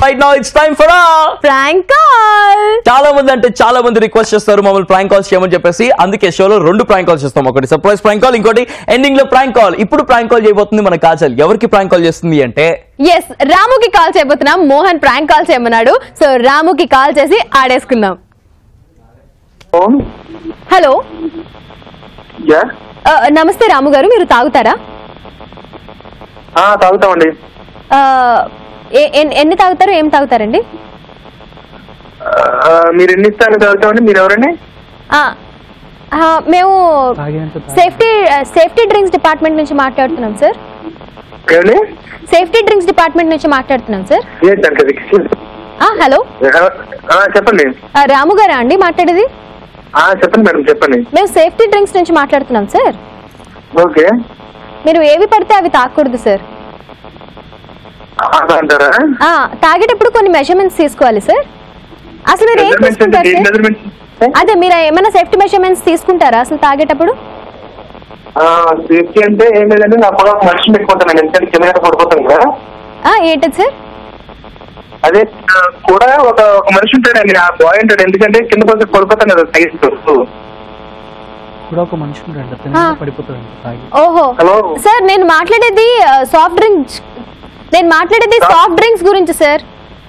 Right now it's time for prank call చాలా మంది అంటే చాలా మంది రిక్వెస్ట్ చేస్తారు మమ్మల్ని ప్రాంక్ కాల్స్ చేయమని చెప్పేసి అందుకే షోలో రెండు ప్రాంక్ కాల్స్ చేస్తాం ఒకటి సర్ప్రైజ్ ప్రాంక్ కాల్ ఇంకోటి ఎండింగ్ లో ప్రాంక్ కాల్ ఇప్పుడు ప్రాంక్ కాల్ చేయబోతుంది మన కాజల్ ఎవరికి ప్రాంక్ కాల్ చేస్తుంది అంటే ఎస్ రాముకి కాల్ చేయబోతున్నాం మోహన్ ప్రాంక్ కాల్ చేయమన్నాడు సో రాముకి కాల్ చేసి ఆడేసుకుందాం హలో యా ఆ, నమస్తే రాము గారు మీరు తాగుతారా తాగుతామండి ఆ, ఏ- ఎన్- ఎన్ని తాగుతారు ఏం తాగుతారండి ఆ, మీరు ఎన్ని ఇస్తారని తాగుతామండి మీరు ఎవరండి ఆ, ఆ, మేము సేఫ్టీ సేఫ్టీ డ్రింక్స్ డిపార్ట్మెంట్ నుంచి మాట్లాడుతున్నాం సార్ ఏమండి సేఫ్టీ డ్రింక్స్ డిపార్ట్మెంట్ నుంచి మాట్లాడుతున్నాం సార్ ఏంటంటే అది? ఆ, హలో ఆ, చెప్పండి ఆ, రాము గారా అండి మాట్లాడేది ఆ, చెప్పండి మేడం చెప్పండి మేము సేఫ్టీ డ్రింక్స్ నుంచి మాట్లాడుతున్నాం సార్ ఓకే మీరు ఏవి పడితే అవి తాగకూడదు సార్ అలా అంటారా ఆ, తాగేటప్పుడు కొన్ని మెజర్మెంట్స్ తీసుకోవాలి సార్ అసలు మీరు ఏం మెజర్మెంట్స్ అంటే తీసుకుంటారు ఏం సార్? మెజర్మెంట్స్ అదే మీరు ఏమైనా సేఫ్టీ మెజర్మెంట్స్ తీసుకుంటారా అసలు తాగేటప్పుడు సేఫ్టీ అంటే ఏం లేదండి నా కూడా ఒక మనిషిని పెట్టుకుంటానండి ఎందుకంటే కింద పడిపోతాను కదా ఆ, ఏంటది సార్ అదే ఆ, కూడా ఒక ఒక మనిషి ఉంటాడండి ఆ బాయ్ ఉంటాడు ఎందుకంటే కింద పడితే పడిపోతాను కదా సైజ్ కూడా ఒక మనిషి ఉంటాడు ఆ. తిన్న పడిపోతాడు తాగి ఓహో హలో. సార్ నేను మాట్లాడేది సాఫ్ట్ డ్రింక్స్ నేను మాట్లాడేది సాఫ్ట్ డ్రింక్స్ గురించి సార్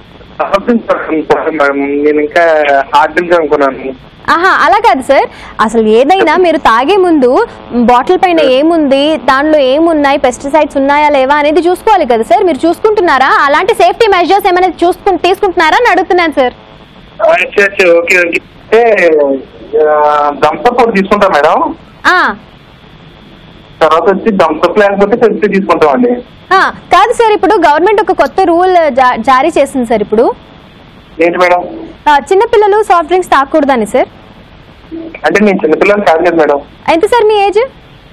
మేడం నేను ఇంకా హార్డ్ డ్రింక్స్ అనుకున్నాను ఆహా అలా కాదు సార్ అసలు ఏదైనా మీరు తాగే ముందు బాటిల్ పైన ఏముంది దానిలో ఏమున్నాయి పెస్టిసైడ్స్ ఉన్నాయా లేవా అనేది చూసుకోవాలి కదా సార్ మీరు చూసుకుంటున్నారా అలాంటి సేఫ్టీ మెజర్స్ ఏమైనా చూసుకు తీసుకుంటున్నారా అని అడుగుతున్నాను సార్ అచ్చా అచ్చా ఓకే ఓకే అంటే దంసప్ ఒకటి తీసుకుంటాం మేడం ఆ, తర్వాత వచ్చి దంసప్ లేకపోతే పెద్ద తీసుకుంటామండి ఆ, కాదు సార్ ఇప్పుడు గవర్నమెంట్ ఒక కొత్త రూల్ జా- జారీ చేసింది సార్ ఇప్పుడు ఏంటి మేడం ఆ, చిన్నపిల్లలు సాఫ్ట్ డ్రింక్స్ తాగకూడదని సార్ అంటే నేను చిన్నపిల్లలు కాదు కదా మేడం ఎంత సార్ మీ ఏజ్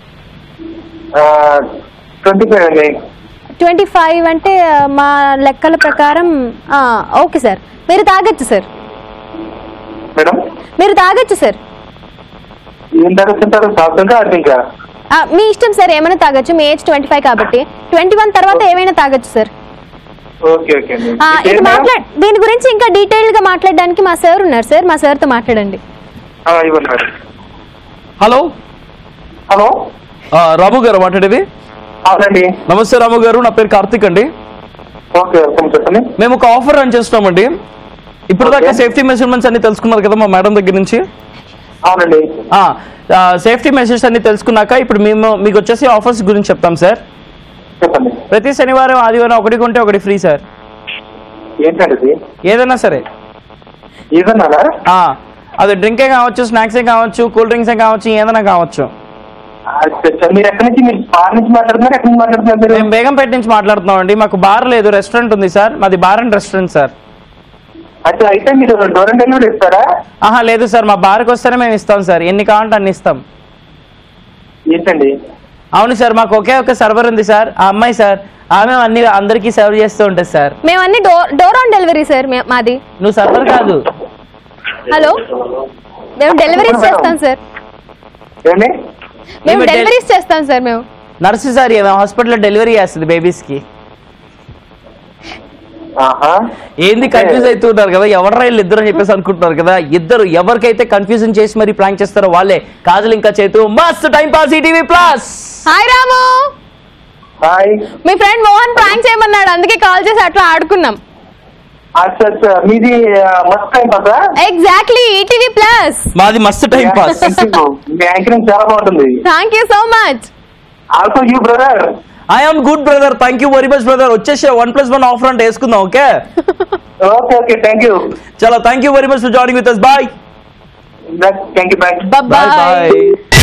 ట్వంటీ ఫైవ్ అండి ట్వంటీ ఫైవ్ అంటే ఆ, మా లెక్కల ప్రకారం ఆ, ఓకే సార్ మీరు తాగొచ్చు సార్ మేడం మీరు తాగొచ్చు సార్ ఏం తాగుతుంటారు సాఫ్ట్గా అది ఇంకా ఆ, మీ ఇష్టం సార్ ఏమైనా తాగొచ్చు మీ ఏజ్ ట్వంటీ ఫైవ్ కాబట్టి ట్వంటీ వన్ తర్వాత ఏమైనా తాగొచ్చు సార్ ఓకే ఓకే అండి ఆ, మీ ఇది పేరు మేడం? మాట్లాడ్ దీని గురించి ఇంకా డీటెయిల్ గా మాట్లాడడానికి మా సార్ ఉన్నారు సార్ మా సార్ తో మాట్లాడండి ఆ, ఇవ్వండి మేడం హలో హలో రాము గారు మాట్లాడేది అవునండి నమస్తే రాము గారు నా పేరు కార్తిక్ అండి ఓకే వెల్కమ్ చెప్పండి మేము ఒక ఆఫర్ రన్ చేస్తున్నామండి ఇప్పుడు దాకా Okay. సేఫ్టీ మెజర్మెంట్స్ అన్ని తెలుసుకున్నారు కదా మా మేడం దగ్గర నుంచి అవునండి సేఫ్టీ మెజర్స్ అన్ని తెలుసుకున్నాక ఇప్పుడు మేము మీకు వచ్చేసి ఆఫర్స్ గురించి చెప్తాం సార్ చెప్పండి ప్రతి శనివారం ఆదివారం ఒకటి కొంటే ఒకటి ఫ్రీ సార్ ఏంటండి ఇది ఏదైనా సరే ఇదన్నారా ఆ, అది డ్రింకే కావచ్చు స్నాక్సే కావచ్చు కూల్ డ్రింక్సే కావచ్చు ఏదైనా కావచ్చు అచ్చా మీరు ఎక్కడి నుంచి మీరు బార్ నుంచి మాట్లాడుతున్నారు ఎక్కడి నుంచి మాట్లాడుతున్నారు మీరు మేము బేగంపేట నుంచి మాట్లాడుతున్నాం అండి మాకు బార్ లేదు రెస్టారెంట్ ఉంది సార్ మాది బార్ అండ్ రెస్టారెంట్ సార్ అచ్చా అయితే మీరు డోర్ అండ్ డెలివరీ ఇస్తారా ఆహా లేదు సార్ మా బార్కి వస్తేనే మేము ఇస్తాం సార్ ఎన్ని కావాలంటే అన్ని ఇస్తాం ఏంటండి అవును సార్ మాకు ఒకే ఒక సర్వర్ ఉంది సార్ ఆ అమ్మాయి సార్ ఆమె అన్ని అందరికీ సర్వ్ చేస్తూ ఉంటుంది సార్ మేము అన్ని door door on delivery sir మే- మాది నువ్వు సర్వర్ కాదు హలో మేము డెలివరీస్ చేస్తాం సార్ ఏమండి మేము మేము డెల్- డెలివరీస్ చేస్తాం సార్ మేము నర్సు సార్ ఏమో హాస్పిటల్లో డెలివరీ చేస్తుంది బేబీస్కి ఆహా ఏంది కన్ఫ్యూజ్ అవుతున్నారు కదా ఎవరు వీళ్ళు ఇద్దరు అని చెప్పేసి అనుకుంటున్నారు కదా ఇద్దరు ఎవరికైతే కన్ఫ్యూజన్ చేసి మరి ప్రాంక్ చేస్తారో వాళ్ళే కాజల్ ఇంకా చేతు మస్త్ time pass ETV plus hi Ramu hi మీ ఫ్రెండ్ మోహన్ ప్రాంక్ చేయమన్నాడు అందుకే కాల్ చేసి అట్లా ఆడుకున్నాం అచ్చా అచ్చా మీది ఆ, మస్త్ టైం పాసా ఎగ్జాక్ట్లీ ఈటీవీ ప్లస్ మాది మస్త్ టైం పాస్ మీ యాంకరింగ్ చాలా బాగుంటుంది thank you so much also you brother I'm good brother thank you very much brother వచ్చేసే వన్ ప్లస్ వన్ ఆఫర్ అంటే వేసుకుందాం okay okay okay thank you చలో thank you very much for joining with us bye thank you bye bye bye bye